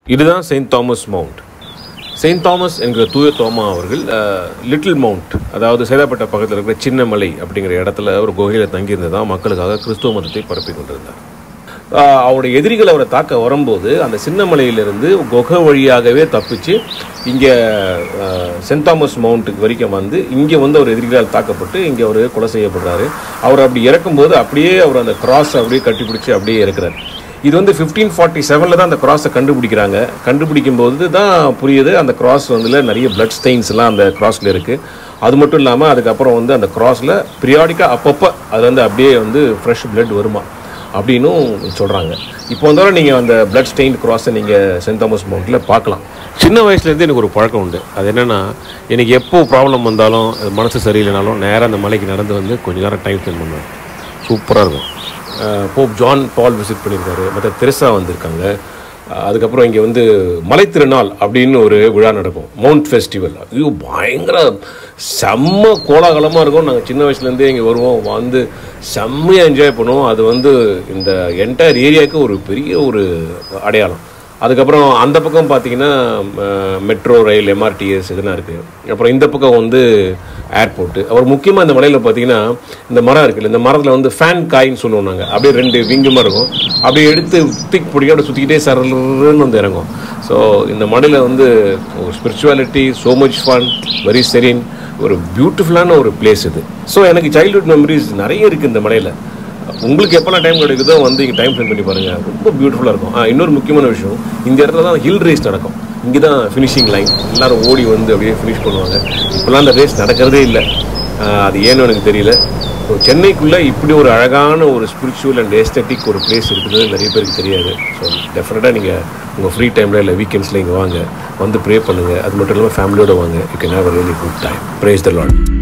இதுதான் Saint Thomas Mount Saint Thomas என்கிற தூய தோமா அவர்கள் லிட்டில் மவுண்ட் அதாவது சேதாப்பட்ட பக்கத்தில் இருக்கிற சின்ன மலை அப்படிங்கிற இடத்துல ஒரு குகையில் தங்கியிருந்ததான் மக்களுக்காக கிறிஸ்துவ மதத்தை பரப்பி கொண்டிருந்தார் ஆஹ் அவருடைய எதிரிகள் அவரை தாக்க வரும்போது அந்த சின்ன மலையிலிருந்து குகை வழியாகவே தப்பிச்சு இங்கே சென்ட் தாமஸ் மவுண்ட்டுக்கு வரைக்கும் வந்து இங்கே வந்து அவர் எதிரிகளால் தாக்கப்பட்டு இங்கே அவர் கொலை செய்யப்படுறாரு அவர் அப்படி இறக்கும்போது அப்படியே அவர் அந்த கிராஸ் அப்படியே கட்டிப்பிடிச்சு அப்படியே இறக்குறாரு இது வந்து ஃபிஃப்டீன் ஃபார்ட்டி செவனில் தான் அந்த கிராஸை கண்டுபிடிக்கிறாங்க கண்டுபிடிக்கும் போது தான் புரியுது அந்த கிராஸ் வந்துல நிறைய பிளட் ஸ்டெயின்ஸ் எல்லாம் அந்த கிராஸில் இருக்குது அது மட்டும் இல்லாமல் அதுக்கப்புறம் வந்து அந்த கிராஸில் பீரியாடிக்காக அப்பப்போ அது வந்து அப்படியே வந்து ஃப்ரெஷ் blood வருமா அப்படின்னும் சொல்கிறாங்க இப்போ வந்தாலும் நீங்கள் அந்த பிளட் ஸ்டெயின் கிராஸை நீங்கள் சென்ட் தாமஸ் மவுண்ட்டில் பார்க்கலாம் சின்ன வயசுலேருந்து எனக்கு ஒரு பழக்கம் உண்டு அது என்னென்னா எனக்கு எப்போ ப்ராப்ளம் வந்தாலும் அது மனசு சரியில்லைனாலும் நேராக அந்த மலைக்கு நடந்து வந்து கொஞ்ச நேரம் டைம் ஸ்பெண்ட் பண்ணுவேன் சூப்பராக இருக்கும் அஹ் போப் ஜான் பால் விசிட் பண்ணியிருக்காரு மற்ற தெரசா வந்திருக்காங்க அஹ் அதுக்கப்புறம் இங்கே வந்து மலைத்திருநாள் அப்படின்னு ஒரு விழா நடக்கும் மவுண்ட் ஃபெஸ்டிவல் ஐயோ பயங்கர செம்ம கோலாகலமாக இருக்கும் நாங்கள் சின்ன வயசுலேருந்தே இங்கே வருவோம் வந்து செம்மையாக என்ஜாய் பண்ணுவோம் அது வந்து இந்த என்டையர் ஏரியாவுக்கு ஒரு பெரிய ஒரு அடையாளம் அதுக்கப்புறம் அந்த பக்கம் பார்த்தீங்கன்னா மெட்ரோ ரயில் எம்ஆர்டிஎஸ் இதெல்லாம் இருக்குது அப்புறம் இந்த பக்கம் வந்து ஏர்போர்ட்டு அப்புறம் முக்கியமாக இந்த மலையில் பார்த்தீங்கன்னா இந்த மரம் இருக்குல்ல இந்த மரத்தில் வந்து ஃபேன் காயின்னு சொல்லுவோம் நாங்கள் அப்படியே ரெண்டு விங்குமா இருக்கும் அப்படியே எடுத்து திக் பிடிக்க அப்படியே சுற்றிக்கிட்டே சரலுன்னு வந்து இறங்கும் ஸோ இந்த மலையில் வந்து ஒரு spirituality so much fun very serene ஒரு பியூட்டிஃபுல்லான ஒரு பிளேஸ் இது ஸோ எனக்கு சைல்ட்ஹுட் மெமரிஸ் நிறைய இருக்குது இந்த மலையில் உங்களுக்கு எப்போல்லாம் டைம் கிடைக்குதோ வந்து இங்கே டைம் ஸ்பெண்ட் பண்ணி பாருங்க ரொம்ப பியூட்டிஃபுல்லாக இருக்கும் ஆ இன்னொரு முக்கியமான விஷயம் இந்த இடத்துல தான் ஹில் ரேஸ் நடக்கும் இங்கே தான் ஃபினிஷிங் லைன் எல்லாரும் ஓடி வந்து அப்படியே ஃபினிஷ் பண்ணுவாங்க இப்போல்லாம் அந்த ரேஸ் நடக்கிறதே இல்லை ஆ, அது ஏன்னு எனக்கு தெரியல ஸோ சென்னைக்குள்ளே இப்படி ஒரு அழகான ஒரு ஸ்பிரிச்சுவல் அண்ட் எஸ்தட்டிக் ஒரு பிளேஸ் இருக்குது நிறைய பேருக்கு தெரியாது ஸோ டெஃபினட்டாக நீங்கள் உங்கள் ஃப்ரீ டைமில் இல்லை வீக்கெண்ட்ஸில் இங்கே வாங்க வந்து ப்ரே பண்ணுங்கள் அது மட்டும் இல்லாமல் ஃபேமிலியோட வாங்க you can have a really good time praise the lot